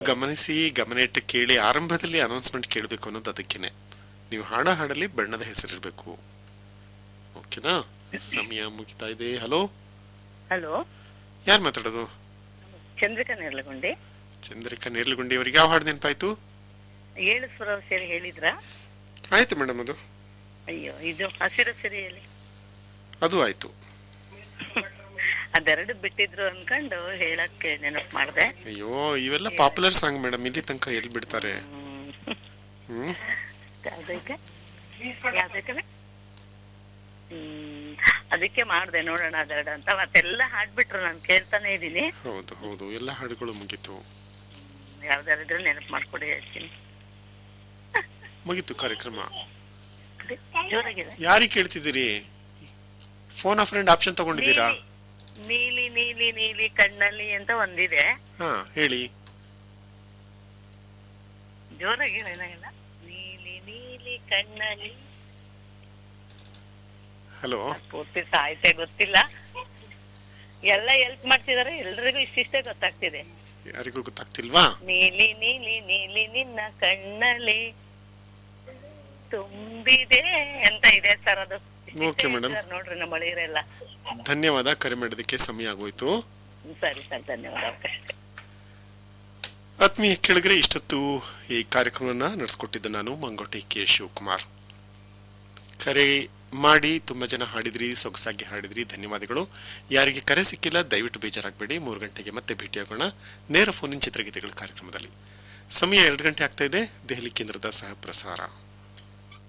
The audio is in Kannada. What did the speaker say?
ಗಮನಿಸಿ ಗಮನ ಇಟ್ಟು ಕೇಳಿ ಆರಂಭದಲ್ಲಿ ಅನೌನ್ಸ್ಮೆಂಟ್ ಕೇಳಬೇಕು ಅನ್ನೋದು ಅದಕ್ಕೇನೆ ನೀವು ಹಾಡ ಹಾಡಲ್ಲಿ ಬಣ್ಣದ ಹೆಸರಿರಬೇಕು ಓಕೆನಾ ಸಮಯ ಮುಗಿತಾ ಇದೆ ಹಲೋ ಹಲೋ ಯಾರು ಮಾತಾಡೋದು ಚಂದ್ರಿಕಾ ನೇರ್ಲಗುಂಡಿ ಚಂದ್ರಿಕಾ ನೇರ್ಲಗುಂಡಿ ಅವರಿಗೆ ಯಾವ ಹಾಡು ನೆನಪಾಯ್ತು ಏಳು ಸ್ವರ ಸೇರಿ ಹೇಳಿದ್ರ ಆಯ್ತು ಮೇಡಮ್ ಅದು ಅಯ್ಯೋ ಇದು ಹಸಿರು ಸಿರಿಯಲ್ಲಿ ಅದು ಆಯ್ತು ಅದೆರಡು ಬಿಟ್ಟಿದ್ರು ಅನ್ಕೊಂಡು ಹೇಳಕ್ಕೆ ನೆನಪು ಮಾಡಿದೆ ಅಯ್ಯೋ ಇವೆಲ್ಲ ಪಾಪ್ಯುಲರ್ ಸಾಂಗ್ ಮೇಡಮ್ ಇಲ್ಲಿ ತನಕ ಎಲ್ಲಿ ಬಿಡ್ತಾರೆ ಹ್ಮ್ ಯಾವ್ದೈತೆ ಯಾವ್ದೈತೆ ಹ್ಮ್ ಅದಕ್ಕೆ ಮಾಡ್ದೆ ನೋಡೋಣ ಅದೆರಡು ಅಂತ ಮತ್ತೆಲ್ಲ ಹಾಡ್ಬಿಟ್ರು ನಾನು ಕೇಳ್ತಾನೆ ಇದ್ದೀನಿ ಹೌದು ಹೌದು ಎಲ್ಲ ಹಾಡುಗಳು ಮುಗೀತು ಯಾವ್ದಾರಿದ್ರೆ ನೆನಪು ಮಾಡ್ಕೊಡಿ ಹೇಳ್ತೀನಿ ಮುಗೀತು ಕಾರ್ಯಕ್ರಮ ಅದೇ, ಜೋರಾಗಿದೆ ಯಾರಿಗೆ ಕೇಳ್ತಿದ್ದೀರಿ ಫೋನ್ ಆ ಫ್ರೆಂಡ್ ಆಪ್ಷನ್ ತಗೊಂಡಿದ್ದೀರಾ ನೀಲಿ ನೀಲಿ ನೀಲಿ ಕಣ್ಣಲ್ಲಿ ಅಂತ ಒಂದಿದೆ ಹಾ ಹೇಳಿ ಜೋರಾಗಿ ಏನಾಗಿಲ್ಲ ನೀಲಿ ನೀಲಿ ಕಣ್ಣಲ್ಲಿ ಹಲೋ ಪೂರ್ತಿ ಸಾಹಿತ್ಯ ಗೊತ್ತಿಲ್ಲ ಎಲ್ಲ ಹೆಲ್ಪ್ ಮಾಡ್ತಿದಾರೆ ಎಲ್ರಿಗೂ ಇಷ್ಟಿಷ್ಟೇ ಗೊತ್ತಾಗ್ತಿದೆ ಯಾರಿಗೂ ಗೊತ್ತಾಗ್ತಿಲ್ವಾ ನೀಲಿ ನೀಲಿ ನೀಲಿ ನಿನ್ನ ಕಣ್ಣಲ್ಲಿ ತುಂಬಿದೆ ಅಂತ ಇದೆ ಸರ್ ಅದು Okay, madam. ಸರ್ ನೋಡ್ರಿ ನಮ್ಮ ಬಳಿರೆಲ್ಲ ಧನ್ಯವಾದ ಕರೆ ಮಾಡೋದಕ್ಕೆ ಸಮಯ ಆಗೋಯ್ತು ಸರಿ ಸರ್ ಧನ್ಯವಾದ ಅವಕಾಶ ಆತ್ಮೀಯ ಕೆಳಗರೆ ಇಷ್ಟೊತ್ತು ಈ ಕಾರ್ಯಕ್ರಮವನ್ನ ನಡೆಸ್ಕೊಟ್ಟಿದ್ದ ನಾನು ಮಂಗೋಟೆ ಕೆ ಶಿವಕುಮಾರ್ ಕರೆ ಮಾಡಿ ತುಂಬಾ ಜನ ಹಾಡಿದ್ರಿ ಸೊಗಸಾಗಿ ಹಾಡಿದ್ರಿ ಧನ್ಯವಾದಗಳು ಯಾರಿಗೆ ಕರೆ ಸಿಕ್ಕಿಲ್ಲ ದಯವಿಟ್ಟು ಬೇಜಾರಾಗಬೇಡಿ ಮೂರು ಗಂಟೆಗೆ ಮತ್ತೆ ಭೇಟಿಯಾಗೋಣ ನೇರ ಫೋನಿನ ಚಿತ್ರಗೀತೆಗಳ ಕಾರ್ಯಕ್ರಮದಲ್ಲಿ ಸಮಯ ಎರಡು ಗಂಟೆ ಆಗ್ತಾ ಇದೆ ದೆಹಲಿ ಕೇಂದ್ರದ ಸಹ ಪ್ರಸಾರ